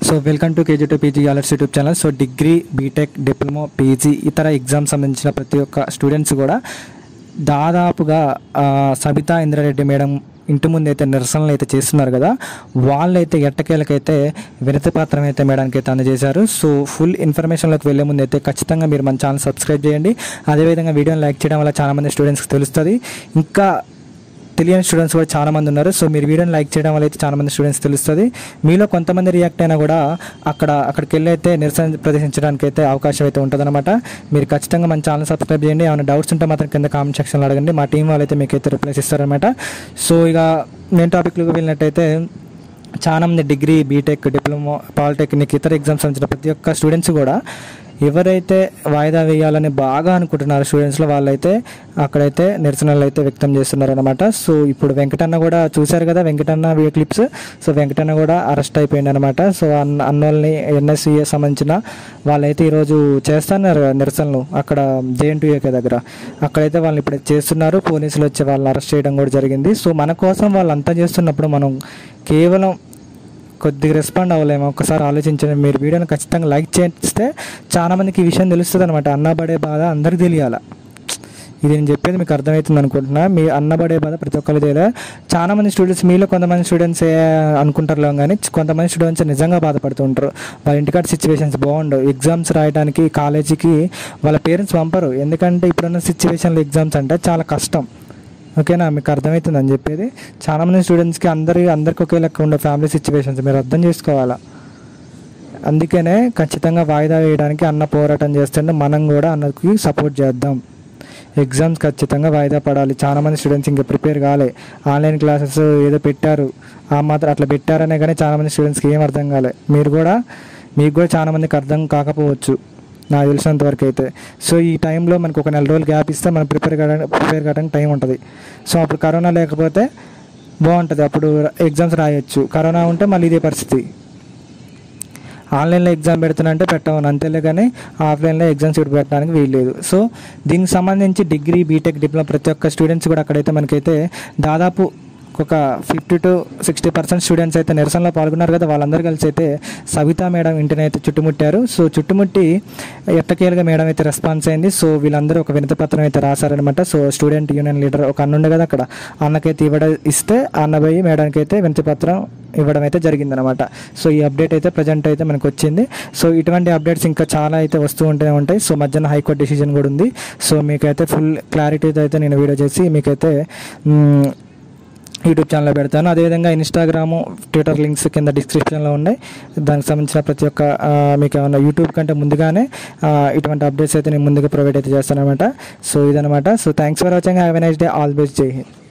so welcome to KG to PG alerts YouTube channel so degree BTech diploma PG ఇతర exam సంబంధించిన ప్రతి ఒక్క students కూడా దాదాపుగా ఆ, సబితా ఇంద్రారెడ్డి మేడం ఇంటి ముందు అయితే నిరసనలు అయితే చేస్తున్నారు కదా వాళ్ళైతే ఎట్టకేలకైతే వినతి పత్రం అయితే మేడానికి అయితే అందజేశారు సో ఫుల్ ఇన్ఫర్మేషన్లోకి వెళ్ళే ముందు అయితే ఖచ్చితంగా మీరు మన ఛానల్ సబ్స్క్రైబ్ చేయండి అదేవిధంగా వీడియోని లైక్ చేయడం వల్ల చాలామంది స్టూడెంట్స్కి తెలుస్తుంది ఇంకా తెలియని స్టూడెంట్స్ కూడా చాలా మంది ఉన్నారు సో మీరు వీడియోని లైక్ చేయడం వల్ల అయితే చాలా మంది స్టూడెంట్స్ తెలుస్తుంది మీలో కొంతమంది రియాక్ట్ అయినా కూడా అక్కడ అక్కడికి వెళ్ళి అయితే నిరసన ప్రదర్శించడానికి అయితే అవకాశం అయితే ఉంటుందన్నమాట మీరు ఖచ్చితంగా మన ఛానల్ సబ్స్క్రైబ్ చేయండి ఏమైనా డౌట్స్ ఉంటే మాత్రం కింద కామెంట్ సెక్షన్లో అడగండి మా టీం వాళ్ళు అయితే మీకు అయితే రిప్లైస్ ఇస్తారనమాట సో ఇక మెయిన్ టాపిక్లోకి వెళ్ళినట్టయితే చాలా మంది డిగ్రీ బీటెక్ డిప్లొమా పాలిటెక్నిక్ ఇతర ఎగ్జామ్స్ సంబంధించిన ప్రతి ఒక్క స్టూడెంట్స్ కూడా ఎవరైతే వాయిదా వేయాలని బాగా అనుకుంటున్నారు స్టూడెంట్స్లో వాళ్ళైతే అక్కడైతే నిరసనలు అయితే వ్యక్తం చేస్తున్నారు అనమాట సో ఇప్పుడు వెంకటన్న కూడా చూశారు కదా Venkatanna video clips so Venkatanna కూడా అరెస్ట్ అయిపోయింది అనమాట సో అన్న అన్నోళ్ళని ఎన్ఎస్సీఏ సంబంధించిన వాళ్ళైతే ఈరోజు చేస్తున్నారు నిరసనలు అక్కడ జేఎన్టీఏకే దగ్గర అక్కడైతే వాళ్ళని ఇప్పుడు చేస్తున్నారు పోలీసులు వచ్చి వాళ్ళని అరెస్ట్ చేయడం కూడా జరిగింది సో మన కోసం వాళ్ళు అంతా చేస్తున్నప్పుడు మనం కేవలం కొద్దిగా రెస్పాండ్ అవ్వలేము ఒకసారి ఆలోచించండి మీరు వీడియోని ఖచ్చితంగా లైక్ చేస్తే చాలా మందికి ఈ విషయం తెలుస్తుంది అనమాట అన్నబడే బాధ అందరికి తెలియాల ఇది నేను చెప్పేది మీకు అర్థమవుతుంది అనుకుంటున్నా మీ అన్నబడే బాధ ప్రతి ఒక్కరికి తెలియాలి చాలా మంది స్టూడెంట్స్ మీలో కొంతమంది స్టూడెంట్స్ ఏ అనుకుంటారులే కానీ కొంతమంది స్టూడెంట్స్ నిజంగా బాధపడుతూ ఉంటారు వాళ్ళ ఇంటికాడ సిచ్యువేషన్స్ బాగుండవు ఎగ్జామ్స్ రాయడానికి కాలేజీకి వాళ్ళ పేరెంట్స్ పంపరు ఎందుకంటే ఇప్పుడున్న సిచ్యువేషన్లో ఎగ్జామ్స్ అంటే చాలా కష్టం ఓకేనా మీకు అర్థమవుతుంది అని చెప్పేది చాలా మంది స్టూడెంట్స్కి అందరి అందరికి ఒకే లెక్క ఉండే ఫ్యామిలీ సిచ్యువేషన్స్ మీరు అర్థం చేసుకోవాలా అందుకనే ఖచ్చితంగా వాయిదా వేయడానికి అన్న పోరాటం చేస్తుంటే మనం కూడా అన్నకి సపోర్ట్ చేద్దాం ఎగ్జామ్స్ ఖచ్చితంగా వాయిదా పడాలి చాలా మంది స్టూడెంట్స్ ఇంకా ప్రిపేర్ కాలే ఆన్లైన్ క్లాసెస్ ఏదో పెట్టారు ఆ మాత్రం అట్లా పెట్టారనే కానీ చాలా మంది స్టూడెంట్స్కి ఏం అర్థం కాలే మీరు కూడా మీకు కూడా చాలా మందికి అర్థం కాకపోవచ్చు నాకు తెలిసినంత వరకు అయితే సో ఈ టైంలో మనకు ఒక నెల రోజులు గ్యాప్ ఇస్తే మనం ప్రిపేర్ కావడానికి ప్రిపేర్ కావడానికి టైం ఉంటుంది సో అప్పుడు కరోనా లేకపోతే బాగుంటుంది అప్పుడు ఎగ్జామ్స్ రాయొచ్చు కరోనా ఉంటే మళ్ళీ ఇదే పరిస్థితి ఆన్లైన్లో ఎగ్జామ్ పెడుతున్నంటే పెట్టమని అంతేలే కానీ ఆఫ్లైన్లో ఎగ్జామ్స్ ఇప్పుడు పెట్టడానికి వీల్లేదు సో దీనికి సంబంధించి డిగ్రీ బీటెక్ డిప్లొమా ప్రతి ఒక్క స్టూడెంట్స్ కూడా అక్కడైతే మనకైతే దాదాపు ఒక fifty to sixty percent students అయితే నిరసనలో పాల్గొన్నారు కదా వాళ్ళందరూ కలిసి అయితే సవితా మేడం ఇంటిని అయితే చుట్టుముట్టారు సో చుట్టుముట్టి ఎట్టకేలుగా మేడం అయితే రెస్పాన్స్ అయింది సో వీళ్ళందరూ ఒక వినతి పత్రం అయితే రాశారనమాట సో స్టూడెంట్ యూనియన్ లీడర్ ఒక అన్న ఉండే కదా అక్కడ అన్నకైతే ఇవ్వడం ఇస్తే ఆ అన్న పోయి మేడంకి అయితే వినతి పత్రం ఇవ్వడం అయితే జరిగిందనమాట సో ఈ అప్డేట్ అయితే ప్రజెంట్ అయితే మనకు వచ్చింది సో ఇటువంటి అప్డేట్స్ ఇంకా చాలా అయితే వస్తూ ఉంటూనే ఉంటాయి సో మధ్యాహ్నం హైకోర్టు డిసిజన్ కూడా ఉంది సో మీకైతే ఫుల్ క్లారిటీతో అయితే నేను వీడియో చేసి మీకైతే మ్, యూట్యూబ్ ఛానల్లో పెడతాను అదేవిధంగా ఇన్స్టాగ్రాము ట్విట్టర్ లింక్స్ కింద డిస్క్రిప్షన్లో ఉన్నాయి దానికి సంబంధించిన ప్రతి ఒక్క ఆ, మీకు ఏమన్నా యూట్యూబ్ కంటే ముందుగానే ఆ, ఇటువంటి అప్డేట్స్ అయితే నేను ముందుగా ప్రొవైడ్ అయితే చేస్తాను అనమాట సో ఇదనమాట so thanks for watching have a nice day all best Jai Hind